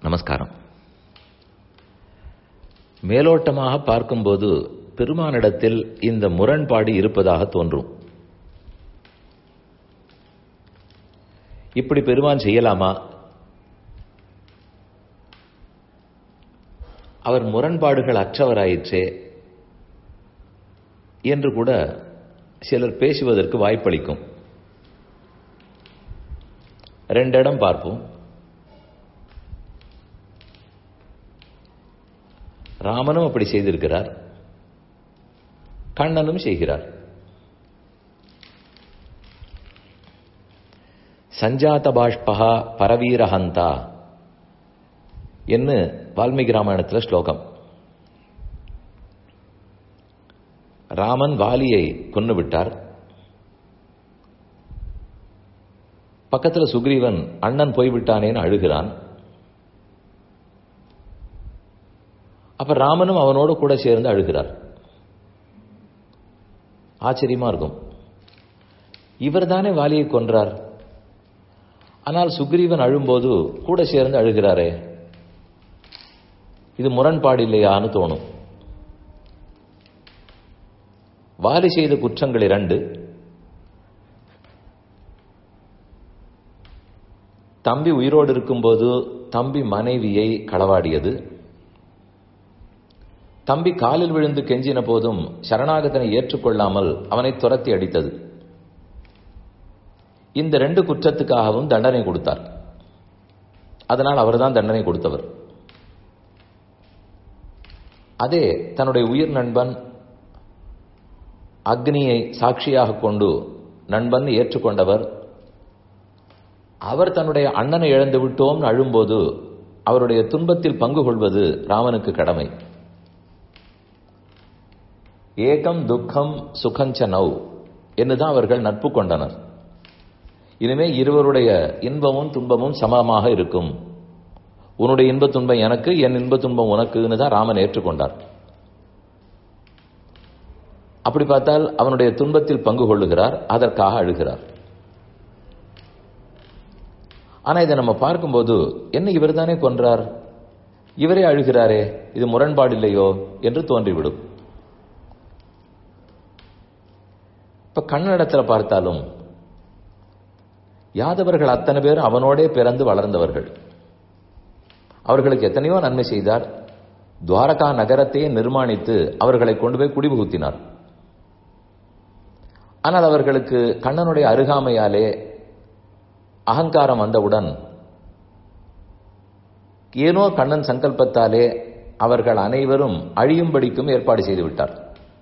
நமஸ்காரம் மேலோட்டமாக பார்க்கும்போது பெருமானிடத்தில் இந்த முரண்பாடு இருப்பதாக தோன்றும் இப்படி பெருமான் செய்யலாமா அவர் முரண்பாடுகள் அற்றவராயிற்றே என்று கூட சிலர் பேசுவதற்கு வாய்ப்பளிக்கும் ரெண்டிடம் பார்ப்போம் ராமனும் அப்படி செய்திருக்கிறார் கண்ணனும் செய்கிறார் சஞ்சாத பாஷ்பகா பரவீரஹந்தா என்று வால்மீகி ராமாயணத்தில் ஸ்லோகம் ராமன் வாலியை கொன்னு விட்டார் பக்கத்தில் சுக்ரீவன் அண்ணன் போய்விட்டானேன்னு அழுகிறான் அப்ப ராமனும் அவனோடு கூட சேர்ந்து அழுகிறார் ஆச்சரியமா இருக்கும் இவர் தானே வாலியை கொன்றார் ஆனால் சுக்ரீவன் அழும்போது கூட சேர்ந்து அழுகிறாரே இது முரண்பாடு இல்லையான்னு தோணும் வாலி செய்த குற்றங்கள் இரண்டு தம்பி உயிரோடு இருக்கும்போது தம்பி மனைவியை களவாடியது தம்பி காலில் விழுந்து கெஞ்சின போதும் சரணாகதனை ஏற்றுக்கொள்ளாமல் அவனை துரத்தி அடித்தது இந்த ரெண்டு குற்றத்துக்காகவும் தண்டனை கொடுத்தார் அதனால் அவர்தான் தண்டனை கொடுத்தவர் அதே தன்னுடைய உயிர் நண்பன் அக்னியை சாட்சியாக கொண்டு நண்பன் ஏற்றுக்கொண்டவர் அவர் தன்னுடைய அண்ணனை இழந்து விட்டோம் அழும்போது அவருடைய துன்பத்தில் பங்கு கொள்வது ராமனுக்கு கடமை ஏகம் துக்கம் சுகஞ்ச நவ் என்றுதான் அவர்கள் நட்பு கொண்டனர் இனிமே இருவருடைய இன்பமும் துன்பமும் சமமாக இருக்கும் உன்னுடைய இன்ப துன்பம் எனக்கு என் இன்ப துன்பம் உனக்குன்னு தான் ராமன் ஏற்றுக்கொண்டார் அப்படி பார்த்தால் அவனுடைய துன்பத்தில் பங்கு கொள்ளுகிறார் அதற்காக அழுகிறார் ஆனா இதை நம்ம பார்க்கும்போது என்ன இவர் தானே கொன்றார் இவரே அழுகிறாரே இது முரண்பாடு இல்லையோ என்று தோன்றிவிடும் இப்ப கண்ணனிடத்துல பார்த்தாலும் யாதவர்கள் அத்தனை பேரும் அவனோடே பிறந்து வளர்ந்தவர்கள் அவர்களுக்கு எத்தனையோ நன்மை செய்தார் துவாரகா நகரத்தையே நிர்மாணித்து அவர்களை கொண்டு போய் குடிபுகுத்தினார் ஆனால் அவர்களுக்கு கண்ணனுடைய அருகாமையாலே அகங்காரம் வந்தவுடன் ஏனோ கண்ணன் சங்கல்பத்தாலே அவர்கள் அனைவரும் அழியும்படிக்கும் ஏற்பாடு செய்து விட்டார்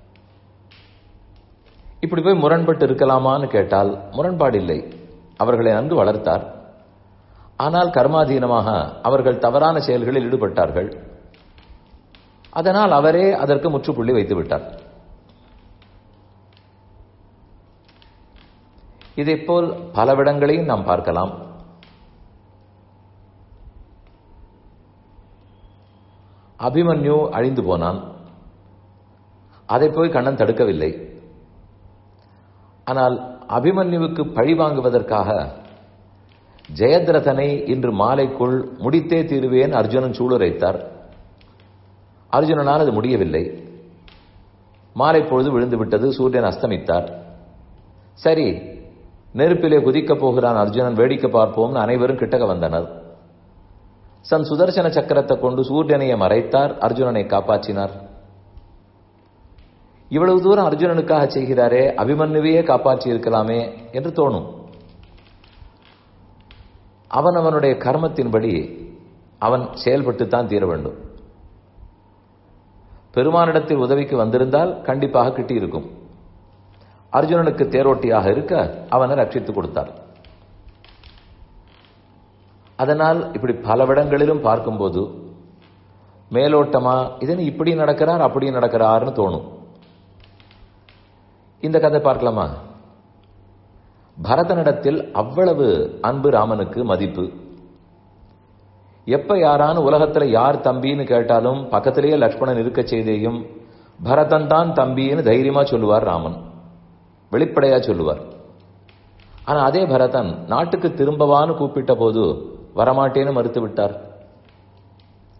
இப்படி போய் முரண்பட்டு இருக்கலாமான்னு கேட்டால் முரண்பாடு இல்லை அவர்களை நன்கு வளர்த்தார் ஆனால் கர்மாதீனமாக அவர்கள் தவறான செயல்களில் ஈடுபட்டார்கள் அதனால் அவரே அதற்கு முற்றுப்புள்ளி வைத்து விட்டார் இதைப்போல் பலவிடங்களையும் நாம் பார்க்கலாம் அபிமன்யு அழிந்து போனான் அதை போய் கண்ணன் தடுக்கவில்லை ஆனால் அபிமன்யுவுக்கு பழி வாங்குவதற்காக ஜெயத்ரதனை இன்று மாலைக்குள் முடித்தே தீருவேன் அர்ஜுனன் சூளுரைத்தார் அர்ஜுனனால் அது முடியவில்லை மாலை பொழுது விழுந்து விட்டது சூரியன் அஸ்தமித்தார் சரி நெருப்பிலே குதிக்கப் போகிறான் அர்ஜுனன் வேடிக்கை பார்ப்போம்னு அனைவரும் கிட்டக வந்தனர் சன் சுதர்சன சக்கரத்தை கொண்டு சூரியனையை மறைத்தார் அர்ஜுனனை காப்பாற்றினார் இவ்வளவு தூரம் அர்ஜுனனுக்காக செய்கிறாரே அபிமன்யுவையே காப்பாற்றி இருக்கலாமே என்று தோணும் அவன் அவனுடைய கர்மத்தின்படி அவன் செயல்பட்டுத்தான் தீர வேண்டும் பெருமானிடத்தில் உதவிக்கு வந்திருந்தால் கண்டிப்பாக கிட்டியிருக்கும் அர்ஜுனனுக்கு தேரோட்டியாக இருக்க அவனை ரட்சித்துக் கொடுத்தார் அதனால் இப்படி பலவிடங்களிலும் பார்க்கும்போது மேலோட்டமா இதனை இப்படி நடக்கிறார் அப்படி நடக்கிறார்னு தோணும் இந்த கதை பார்க்கலாமா பரதனிடத்தில் அவ்வளவு அன்பு ராமனுக்கு மதிப்பு எப்ப யாரான உலகத்துல யார் தம்பின்னு கேட்டாலும் பக்கத்திலேயே லக்ஷ்மணன் இருக்க செய்தேயும் பரதன் தான் தம்பின்னு தைரியமா சொல்லுவார் ராமன் வெளிப்படையா சொல்லுவார் ஆனா அதே பரதன் நாட்டுக்கு திரும்பவான்னு கூப்பிட்ட போது வரமாட்டேன்னு மறுத்து விட்டார்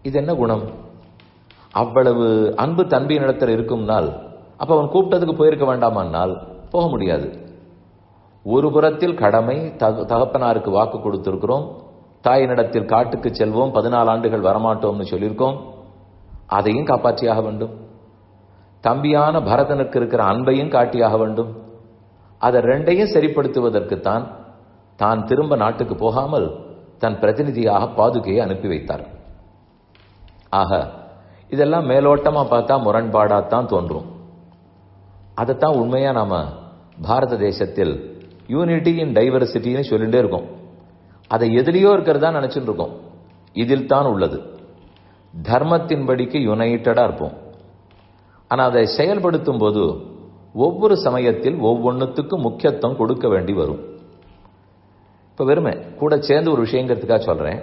இது என்ன குணம் அவ்வளவு அன்பு தன்பியின் இடத்துல இருக்கும்னால் அப்ப அவன் கூப்பிட்டதுக்கு போயிருக்க வேண்டாமானால் போக முடியாது ஒரு புறத்தில் கடமை தக- தகப்பனாருக்கு வாக்கு கொடுத்திருக்கிறோம் தாயினிடத்தில் காட்டுக்கு செல்வோம் பதினாலு ஆண்டுகள் வரமாட்டோம்னு சொல்லியிருக்கோம் அதையும் காப்பாற்றியாக வேண்டும் தம்பியான பரதனுக்கு இருக்கிற அன்பையும் காட்டியாக வேண்டும் அதை ரெண்டையும் சரிப்படுத்துவதற்குத்தான் தான் திரும்ப நாட்டுக்கு போகாமல் தன் பிரதிநிதியாக பாதுகையை அனுப்பி வைத்தார் ஆக இதெல்லாம் மேலோட்டமா பார்த்தா முரண்பாடாத்தான் தோன்றும் அதைத்தான் உண்மையா நாம பாரத தேசத்தில் யூனிட்டி இன் டைவர்சிட்டின்னு சொல்லிட்டே இருக்கோம் அதை எதிரியோ இருக்கிறதா நினைச்சுட்டு இருக்கோம் இதில் தான் உள்ளது தர்மத்தின்படிக்கு யுனைட்டடா இருப்போம் ஆனா அதை செயல்படுத்தும் போது ஒவ்வொரு சமயத்தில் ஒவ்வொன்றுத்துக்கும் முக்கியத்துவம் கொடுக்க வேண்டி வரும் இப்ப வெறுமை கூட சேர்ந்து ஒரு விஷயங்கிறதுக்காக சொல்றேன்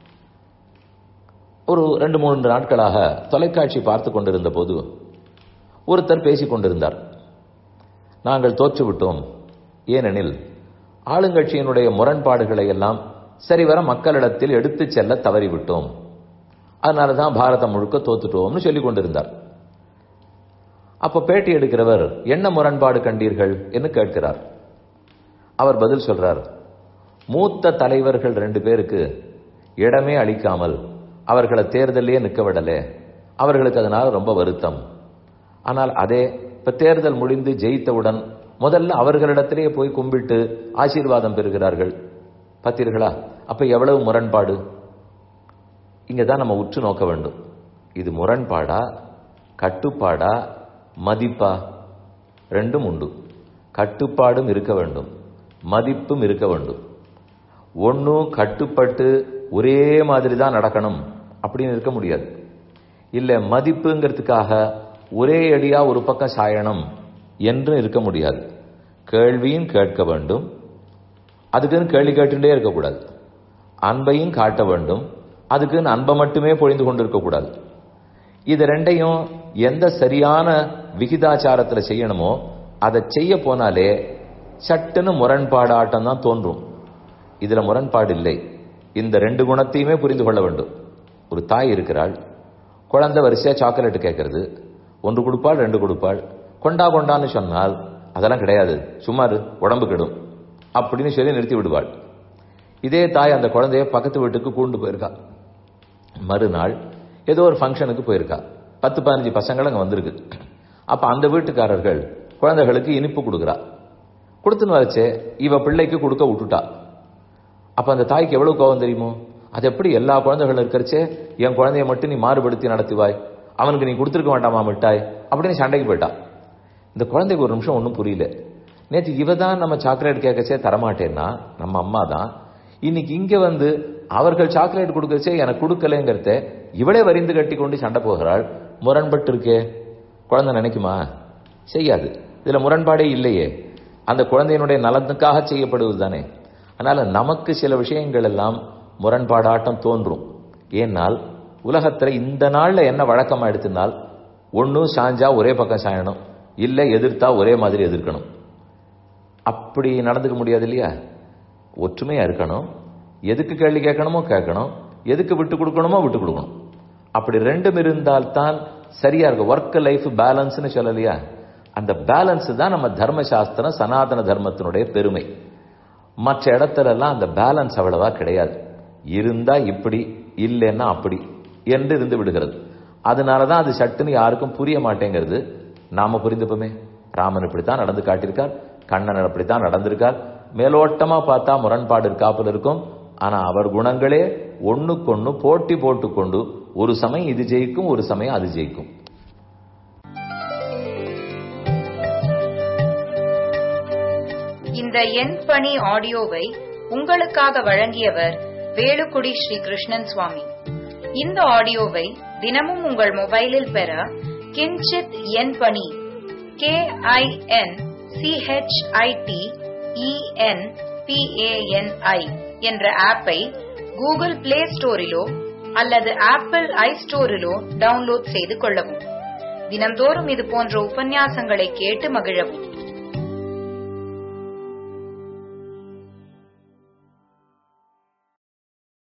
ஒரு ரெண்டு மூன்று நாட்களாக தொலைக்காட்சி பார்த்து கொண்டிருந்த போது ஒருத்தர் பேசிக் கொண்டிருந்தார் நாங்கள் தோற்றுவிட்டோம் ஏனெனில் ஆளுங்கட்சியினுடைய முரண்பாடுகளை எல்லாம் சரிவர மக்களிடத்தில் எடுத்துச் செல்ல தவறிவிட்டோம் அதனால தான் பாரதம் முழுக்க தோத்துட்டோம்னு சொல்லிக் கொண்டிருந்தார் அப்ப பேட்டி எடுக்கிறவர் என்ன முரண்பாடு கண்டீர்கள் என்று கேட்கிறார் அவர் பதில் சொல்றார் மூத்த தலைவர்கள் ரெண்டு பேருக்கு இடமே அளிக்காமல் அவர்களை தேர்தலே நிற்க விடலே அவர்களுக்கு அதனால ரொம்ப வருத்தம் ஆனால் அதே இப்ப தேர்தல் முடிந்து ஜெயித்தவுடன் முதல்ல அவர்களிடத்திலேயே போய் கும்பிட்டு ஆசீர்வாதம் பெறுகிறார்கள் பார்த்தீர்களா அப்ப எவ்வளவு முரண்பாடு இங்க தான் நம்ம உற்று நோக்க வேண்டும் இது முரண்பாடா கட்டுப்பாடா மதிப்பா ரெண்டும் உண்டு கட்டுப்பாடும் இருக்க வேண்டும் மதிப்பும் இருக்க வேண்டும் ஒன்றும் கட்டுப்பட்டு ஒரே மாதிரி தான் நடக்கணும் அப்படின்னு இருக்க முடியாது இல்லை மதிப்புங்கிறதுக்காக ஒரே அடியா ஒரு பக்கம் சாயணும் என்று இருக்க முடியாது கேள்வியும் கேட்க வேண்டும் அதுக்குன்னு கேள்வி கேட்டுட்டே இருக்கக்கூடாது அன்பையும் காட்ட வேண்டும் அதுக்குன்னு அன்பை மட்டுமே பொழிந்து கொண்டு இருக்கக்கூடாது இது ரெண்டையும் எந்த சரியான விகிதாச்சாரத்துல செய்யணுமோ அதை செய்ய போனாலே சட்டுன்னு முரண்பாடாட்டம் தான் தோன்றும் இதுல முரண்பாடு இல்லை இந்த ரெண்டு குணத்தையுமே புரிந்து கொள்ள வேண்டும் ஒரு தாய் இருக்கிறாள் குழந்தை வரிசையா சாக்லேட் கேட்கறது ஒன்று கொடுப்பாள் ரெண்டு கொடுப்பாள் கொண்டா கொண்டான்னு சொன்னால் அதெல்லாம் கிடையாது சும்மா இரு, உடம்பு கெடும் அப்படின்னு சொல்லி நிறுத்தி விடுவாள் இதே தாய் அந்த குழந்தைய பக்கத்து வீட்டுக்கு கூண்டு போயிருக்கா மறுநாள் ஏதோ ஒரு ஃபங்க்ஷனுக்கு போயிருக்கா பத்து பதினஞ்சு பசங்கள் அங்கே வந்திருக்கு அப்ப அந்த வீட்டுக்காரர்கள் குழந்தைகளுக்கு இனிப்பு கொடுக்குறா கொடுத்துன்னு வச்சே இவ பிள்ளைக்கு கொடுக்க விட்டுட்டா அப்ப அந்த தாய்க்கு எவ்வளவு கோபம் தெரியுமோ அது எப்படி எல்லா குழந்தைகளும் இருக்கிறச்சே என் குழந்தைய மட்டும் நீ மாறுபடுத்தி நடத்துவாய் அவனுக்கு நீ கொடுத்துருக்க வேண்டாமா மிட்டாய் அப்படின்னு சண்டைக்கு போயிட்டா இந்த குழந்தைக்கு ஒரு நிமிஷம் ஒன்றும் புரியல நேற்று இவ தான் நம்ம சாக்லேட் கேட்கச்சே தரமாட்டேன்னா நம்ம அம்மா தான் இன்னைக்கு இங்க வந்து அவர்கள் சாக்லேட் கொடுக்கச்சே எனக்கு கொடுக்கலங்கிறத இவளே வரிந்து கட்டி கொண்டு சண்டை போகிறாள் முரண்பட்டு இருக்கே குழந்தை நினைக்குமா செய்யாது இதுல முரண்பாடே இல்லையே அந்த குழந்தையினுடைய நலனுக்காக செய்யப்படுவது தானே அதனால நமக்கு சில விஷயங்கள் எல்லாம் முரண்பாடாட்டம் தோன்றும் ஏனால் உலகத்துல இந்த நாள்ல என்ன வழக்கமா எடுத்தினால் ஒன்னும் சாஞ்சா ஒரே பக்கம் சாயணும் இல்ல எதிர்த்தா ஒரே மாதிரி எதிர்க்கணும் அப்படி நடந்துக்க முடியாது இல்லையா ஒற்றுமையா இருக்கணும் எதுக்கு கேள்வி கேட்கணுமோ கேட்கணும் எதுக்கு விட்டு கொடுக்கணுமோ விட்டு கொடுக்கணும் அப்படி ரெண்டும் இருந்தால்தான் சரியா இருக்கும் ஒர்க் லைஃப் பேலன்ஸ்னு சொல்லலையா அந்த பேலன்ஸ் தான் நம்ம தர்மசாஸ்திரம் சனாதன தர்மத்தினுடைய பெருமை மற்ற இடத்துல எல்லாம் அந்த பேலன்ஸ் அவ்வளவா கிடையாது இருந்தா இப்படி இல்லைன்னா அப்படி என்று இருந்து விடுகிறது அதனாலதான் அது சட்டுன்னு யாருக்கும் புரிய மாட்டேங்கிறது நாம புரிந்துப்போமே ராமன் இப்படித்தான் நடந்து காட்டியிருக்கார் கண்ணன் அப்படித்தான் நடந்திருக்கார் மேலோட்டமா பார்த்தா முரண்பாடு இருக்காப்புல இருக்கும் ஆனா அவர் குணங்களே ஒண்ணுக்கொண்ணு போட்டி போட்டுக்கொண்டு ஒரு சமயம் இது ஜெயிக்கும் ஒரு சமயம் அது ஜெயிக்கும் இந்த எண் பணி ஆடியோவை உங்களுக்காக வழங்கியவர் வேலுக்குடி ஸ்ரீ கிருஷ்ணன் சுவாமி இந்த ஆடியோவை தினமும் உங்கள் மொபைலில் பெற கிஞ்சித் எண் பணி கே ஐ என் சிஹெச்ஐடி இஎன் பிஏஎன்ஐ என்ற ஆப்பை கூகுள் பிளே ஸ்டோரிலோ அல்லது ஆப்பிள் ஐ ஸ்டோரிலோ டவுன்லோட் செய்து கொள்ளவும் தினம்தோறும் இது போன்ற உபன்யாசங்களை கேட்டு மகிழவும்